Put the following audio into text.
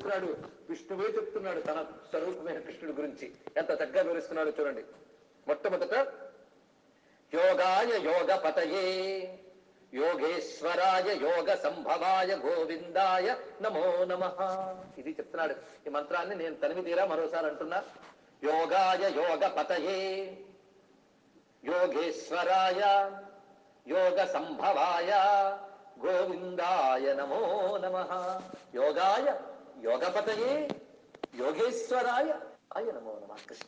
చెప్తున్నాడు విష్ణువే చెప్తున్నాడు తన స్వరూపమైన కృష్ణుడి గురించి ఎంత చక్కగా వివరిస్తున్నాడో చూడండి మొట్టమొదట యోగాయ యోగ పతయే యోగేశ్వరాయ యోగ సంభవాయ గోవిందాయ నమో నమ ఇది చెప్తున్నాడు ఈ మంత్రాన్ని నేను తనివి తీరా మరోసారి అంటున్నా యోగాయ యోగ పతయే యోగేశ్వరాయ యోగ సంభవాయ గోవిందాయ నమో నమ యోగాయ యోగపతయే యోగేశ్వరాయ ఆయ నమో నమ కృష్ణ